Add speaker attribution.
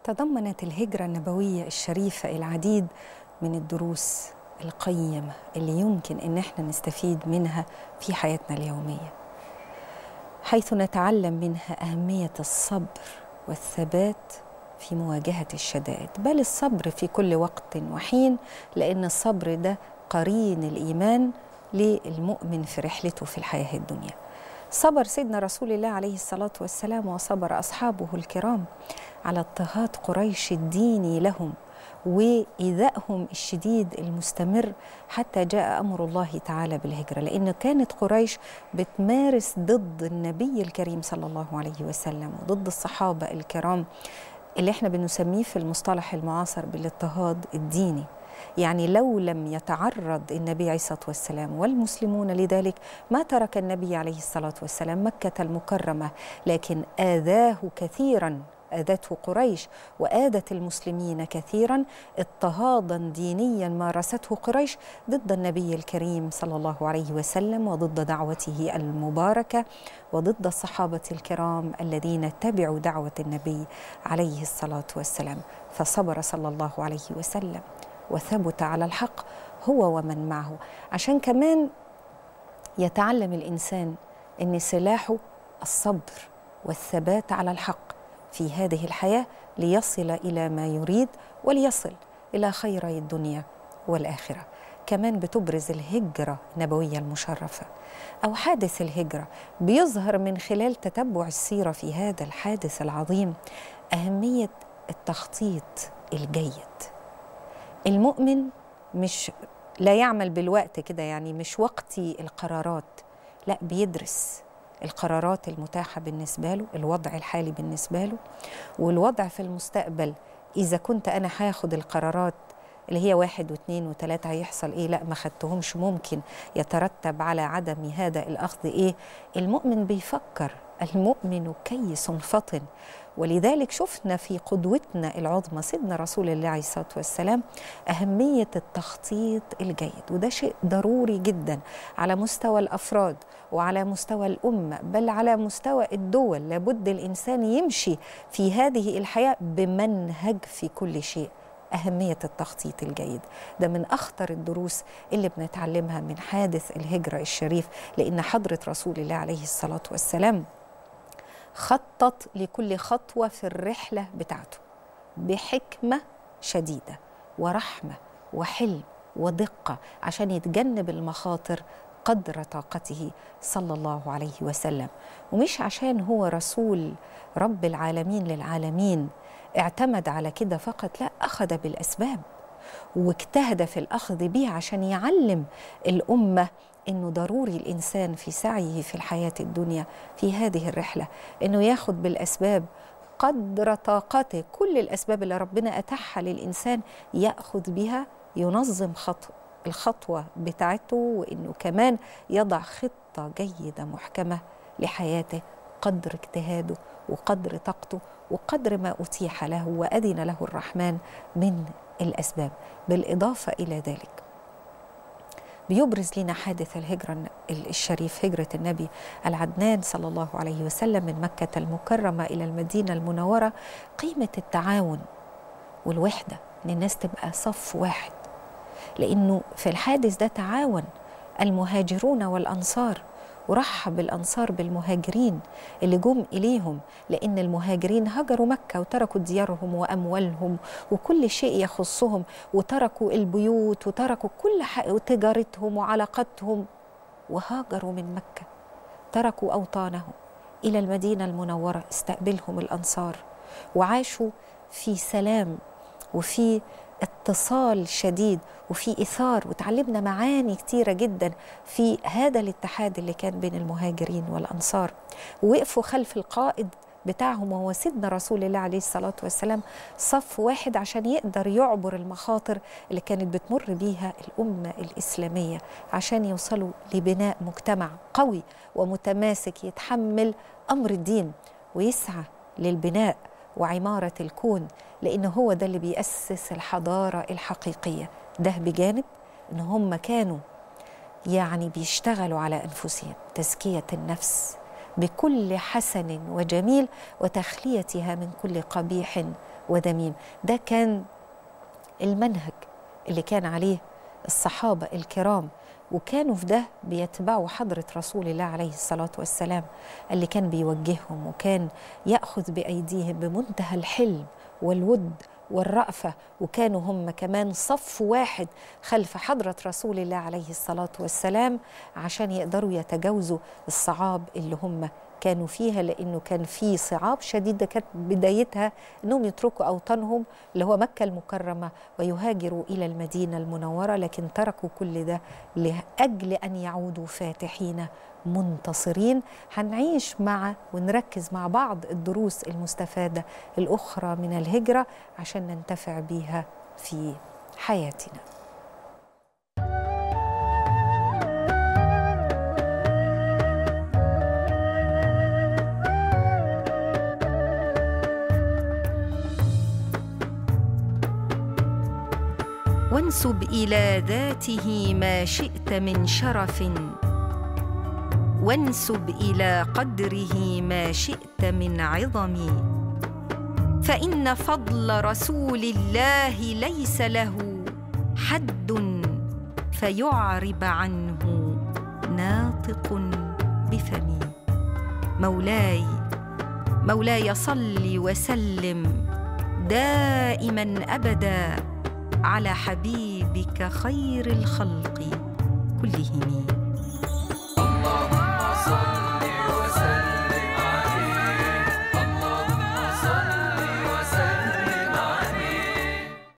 Speaker 1: تضمنت الهجرة النبوية الشريفة العديد من الدروس القيمة اللي يمكن إن احنا نستفيد منها في حياتنا اليومية حيث نتعلم منها أهمية الصبر والثبات في مواجهة الشدائد بل الصبر في كل وقت وحين لأن الصبر ده قرين الإيمان للمؤمن في رحلته في الحياة الدنيا صبر سيدنا رسول الله عليه الصلاة والسلام وصبر أصحابه الكرام على اضطهاد قريش الديني لهم وإيذائهم الشديد المستمر حتى جاء أمر الله تعالى بالهجرة لأن كانت قريش بتمارس ضد النبي الكريم صلى الله عليه وسلم وضد الصحابة الكرام اللي احنا بنسميه في المصطلح المعاصر بالاضطهاد الديني يعني لو لم يتعرض النبي عليه الصلاه والسلام والمسلمون لذلك ما ترك النبي عليه الصلاه والسلام مكه المكرمه لكن اذاه كثيرا آذته قريش وآذت المسلمين كثيرا اضطهادا دينيا مارسته قريش ضد النبي الكريم صلى الله عليه وسلم وضد دعوته المباركة وضد الصحابة الكرام الذين تبعوا دعوة النبي عليه الصلاة والسلام فصبر صلى الله عليه وسلم وثبت على الحق هو ومن معه عشان كمان يتعلم الإنسان أن سلاحه الصبر والثبات على الحق في هذه الحياه ليصل الى ما يريد وليصل الى خيري الدنيا والاخره كمان بتبرز الهجره النبويه المشرفه او حادث الهجره بيظهر من خلال تتبع السيره في هذا الحادث العظيم اهميه التخطيط الجيد المؤمن مش لا يعمل بالوقت كده يعني مش وقتي القرارات لا بيدرس القرارات المتاحة بالنسبة له الوضع الحالي بالنسبة له والوضع في المستقبل إذا كنت أنا هاخد القرارات اللي هي واحد واثنين وثلاثة هيحصل إيه لا ما خدتهمش ممكن يترتب على عدم هذا الأخذ إيه المؤمن بيفكر المؤمن كيس فطن ولذلك شفنا في قدوتنا العظمى سيدنا رسول الله عليه الصلاه والسلام اهميه التخطيط الجيد وده شيء ضروري جدا على مستوى الافراد وعلى مستوى الامه بل على مستوى الدول لابد الانسان يمشي في هذه الحياه بمنهج في كل شيء أهمية التخطيط الجيد ده من أخطر الدروس اللي بنتعلمها من حادث الهجرة الشريف لأن حضرة رسول الله عليه الصلاة والسلام خطط لكل خطوة في الرحلة بتاعته بحكمة شديدة ورحمة وحلم ودقة عشان يتجنب المخاطر قدر طاقته صلى الله عليه وسلم ومش عشان هو رسول رب العالمين للعالمين اعتمد على كده فقط لا أخذ بالأسباب واجتهد في الأخذ بها عشان يعلم الأمة انه ضروري الانسان في سعيه في الحياه الدنيا في هذه الرحله انه ياخذ بالاسباب قدر طاقته كل الاسباب اللي ربنا اتاحها للانسان ياخذ بها ينظم خطوه الخطوه بتاعته وانه كمان يضع خطه جيده محكمه لحياته قدر اجتهاده وقدر طاقته وقدر ما اتيح له واذن له الرحمن من الاسباب بالاضافه الى ذلك بيبرز لنا حادث الهجرة الشريف هجرة النبي العدنان صلى الله عليه وسلم من مكة المكرمة إلى المدينة المنورة قيمة التعاون والوحدة إن الناس تبقى صف واحد لأنه في الحادث ده تعاون المهاجرون والأنصار ورحب الأنصار بالمهاجرين اللي جم إليهم لأن المهاجرين هجروا مكة وتركوا ديارهم وأموالهم وكل شيء يخصهم وتركوا البيوت وتركوا كل حاجة وتجارتهم وعلاقتهم وهاجروا من مكة تركوا أوطانهم إلى المدينة المنورة استقبلهم الأنصار وعاشوا في سلام وفي اتصال شديد وفي إثار وتعلمنا معاني كتيرة جدا في هذا الاتحاد اللي كان بين المهاجرين والأنصار ووقفوا خلف القائد بتاعهم وهو سيدنا رسول الله عليه الصلاة والسلام صف واحد عشان يقدر يعبر المخاطر اللي كانت بتمر بيها الأمة الإسلامية عشان يوصلوا لبناء مجتمع قوي ومتماسك يتحمل أمر الدين ويسعى للبناء وعمارة الكون لأن هو ده اللي بيأسس الحضارة الحقيقية ده بجانب إن هم كانوا يعني بيشتغلوا على أنفسهم تزكية النفس بكل حسن وجميل وتخليتها من كل قبيح ودميم ده كان المنهج اللي كان عليه الصحابة الكرام وكانوا في ده بيتبعوا حضرة رسول الله عليه الصلاة والسلام اللي كان بيوجههم وكان يأخذ بأيديهم بمنتهى الحلم والود والرأفة وكانوا هم كمان صف واحد خلف حضرة رسول الله عليه الصلاة والسلام عشان يقدروا يتجاوزوا الصعاب اللي هم كانوا فيها لانه كان في صعاب شديده كانت بدايتها انهم يتركوا اوطانهم اللي هو مكه المكرمه ويهاجروا الى المدينه المنوره لكن تركوا كل ده لاجل ان يعودوا فاتحين منتصرين هنعيش مع ونركز مع بعض الدروس المستفاده الاخرى من الهجره عشان ننتفع بيها في حياتنا وانسب الى ذاته ما شئت من شرف وانسب الى قدره ما شئت من عظم فان فضل رسول الله ليس له حد فيعرب عنه ناطق بفمي مولاي مولاي صل وسلم دائما ابدا على حبيبك خير الخلق كلهم
Speaker 2: اللهم صل